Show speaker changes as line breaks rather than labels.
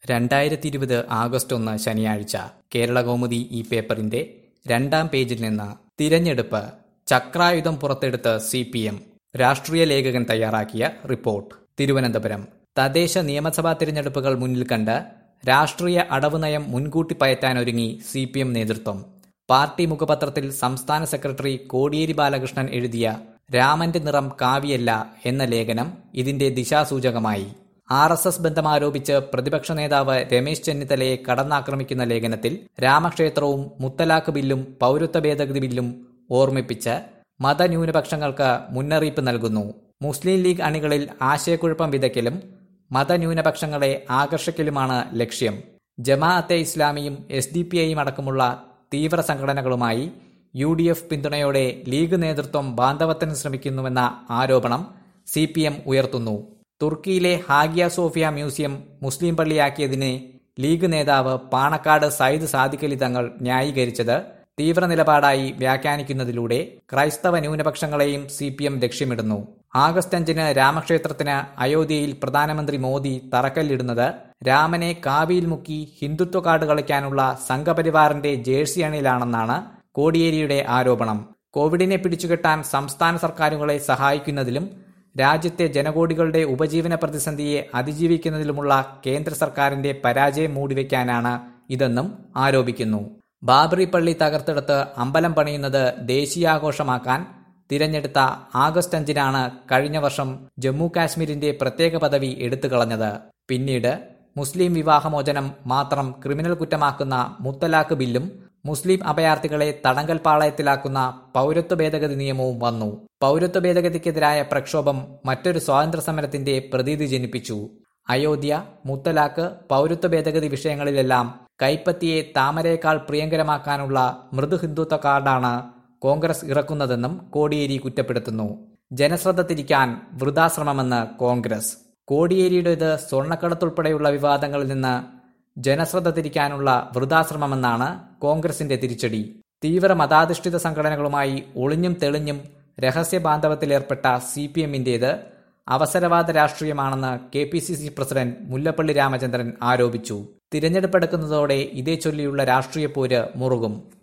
രണ്ടായിരത്തി ഇരുപത് ആഗസ്റ്റ് ഒന്ന് ശനിയാഴ്ച കേരളകൗമുദി ഈ പേപ്പറിന്റെ രണ്ടാം പേജിൽ നിന്ന് തിരഞ്ഞെടുപ്പ് ചക്രായുധം പുറത്തെടുത്ത് സി പി എം രാഷ്ട്രീയ ലേഖകൻ തയ്യാറാക്കിയ റിപ്പോർട്ട് തിരുവനന്തപുരം തദ്ദേശ നിയമസഭാ തിരഞ്ഞെടുപ്പുകൾ മുന്നിൽ കണ്ട് രാഷ്ട്രീയ അടവ് നയം മുൻകൂട്ടി പയറ്റാനൊരുങ്ങി സി പി എം നേതൃത്വം പാർട്ടി മുഖപത്രത്തിൽ സംസ്ഥാന സെക്രട്ടറി കോടിയേരി ബാലകൃഷ്ണൻ എഴുതിയ രാമന്റെ നിറം കാവിയല്ല എന്ന ലേഖനം ഇതിന്റെ ദിശാസൂചകമായി ആർ എസ് എസ് ബന്ധമാരോപിച്ച് പ്രതിപക്ഷ നേതാവ് രമേശ് ചെന്നിത്തലയെ കടന്നാക്രമിക്കുന്ന ലേഖനത്തിൽ രാമക്ഷേത്രവും മുത്തലാഖ് ബില്ലും പൗരത്വ ഭേദഗതി ബില്ലും ഓർമ്മിപ്പിച്ച് മതന്യൂനപക്ഷങ്ങൾക്ക് മുന്നറിയിപ്പ് നൽകുന്നു മുസ്ലിം ലീഗ് അണികളിൽ ആശയക്കുഴപ്പം വിതയ്ക്കലും മതന്യൂനപക്ഷങ്ങളെ ആകർഷിക്കലുമാണ് ലക്ഷ്യം ജമാഅത്തെ ഇസ്ലാമിയും എസ് ഡി പി ഐയും അടക്കമുള്ള തീവ്ര സംഘടനകളുമായി യു ഡി എഫ് പിന്തുണയോടെ ലീഗ് നേതൃത്വം ബാന്ധവത്തിന് ശ്രമിക്കുന്നുവെന്ന ആരോപണം സി പി എം ഉയർത്തുന്നു തുർക്കിയിലെ ഹാഗിയ സോഫിയ മ്യൂസിയം മുസ്ലിം പള്ളിയാക്കിയതിനെ ലീഗ് നേതാവ് പാണക്കാട് സയ്യിദ് സാദിഖലി തങ്ങൾ ന്യായീകരിച്ചത് തീവ്ര നിലപാടായി വ്യാഖ്യാനിക്കുന്നതിലൂടെ ക്രൈസ്തവ ന്യൂനപക്ഷങ്ങളെയും സി പി എം ലക്ഷ്യമിടുന്നു ആഗസ്റ്റ് അഞ്ചിന് രാമക്ഷേത്രത്തിന് അയോധ്യയിൽ പ്രധാനമന്ത്രി മോദി തറക്കല്ലിടുന്നത് രാമനെ കാവിയിൽ മുക്കി ഹിന്ദുത്വ കാർഡ് കളിക്കാനുള്ള സംഘപരിവാറിന്റെ ജേഴ്സി അണിയിലാണെന്നാണ് കോടിയേരിയുടെ ആരോപണം കോവിഡിനെ പിടിച്ചുകെട്ടാൻ സംസ്ഥാന സർക്കാരുകളെ സഹായിക്കുന്നതിലും രാജ്യത്തെ ജനകോടികളുടെ ഉപജീവന പ്രതിസന്ധിയെ അതിജീവിക്കുന്നതിലുമുള്ള കേന്ദ്ര സർക്കാരിന്റെ പരാജയം മൂടിവെക്കാനാണ് ഇതെന്നും ആരോപിക്കുന്നു ബാബറി പള്ളി തകർത്തെടുത്ത് അമ്പലം പണിയുന്നത് ദേശീയാഘോഷമാക്കാൻ തിരഞ്ഞെടുത്ത ആഗസ്റ്റ് അഞ്ചിനാണ് കഴിഞ്ഞ വർഷം ജമ്മു കാശ്മീരിന്റെ പ്രത്യേക പദവി എടുത്തുകളഞ്ഞത് പിന്നീട് മുസ്ലിം വിവാഹമോചനം മാത്രം ക്രിമിനൽ കുറ്റമാക്കുന്ന മുത്തലാഖ് ബില്ലും മുസ്ലിം അഭയാർത്ഥികളെ തടങ്കൽ പാളയത്തിലാക്കുന്ന പൗരത്വ ഭേദഗതി നിയമവും വന്നു പൗരത്വ ഭേദഗതിക്കെതിരായ പ്രക്ഷോഭം മറ്റൊരു സ്വാതന്ത്ര്യ സമരത്തിന്റെ പ്രതീതി ജനിപ്പിച്ചു അയോധ്യ മുത്തലാഖ് പൗരത്വ ഭേദഗതി വിഷയങ്ങളിലെല്ലാം കൈപ്പത്തിയെ താമരയേക്കാൾ പ്രിയങ്കരമാക്കാനുള്ള മൃദു ഹിന്ദുത്വ കാർഡാണ് കോൺഗ്രസ് ഇറക്കുന്നതെന്നും കോടിയേരി കുറ്റപ്പെടുത്തുന്നു ജനശ്രദ്ധ തിരിക്കാൻ വൃതാശ്രമമെന്ന് കോൺഗ്രസ് കോടിയേരിയുടേത് സ്വർണ്ണക്കടത്തുൾപ്പെടെയുള്ള വിവാദങ്ങളിൽ നിന്ന് ജനശ്രദ്ധ തിരിക്കാനുള്ള വൃതാശ്രമമെന്നാണ് കോൺഗ്രസിന്റെ തിരിച്ചടി തീവ്ര മതാധിഷ്ഠിത സംഘടനകളുമായി ഒളിഞ്ഞും തെളിഞ്ഞും രഹസ്യ ബാന്ധവത്തിലേർപ്പെട്ട സി പി എമ്മിന്റേത് അവസരവാദ രാഷ്ട്രീയമാണെന്ന് K P C C president Mullappally Ramachandran ആരോപിച്ചു തിരഞ്ഞെടുപ്പെടുക്കുന്നതോടെ ഇതേ ചൊല്ലിയുള്ള രാഷ്ട്രീയ പോര് മുറുകും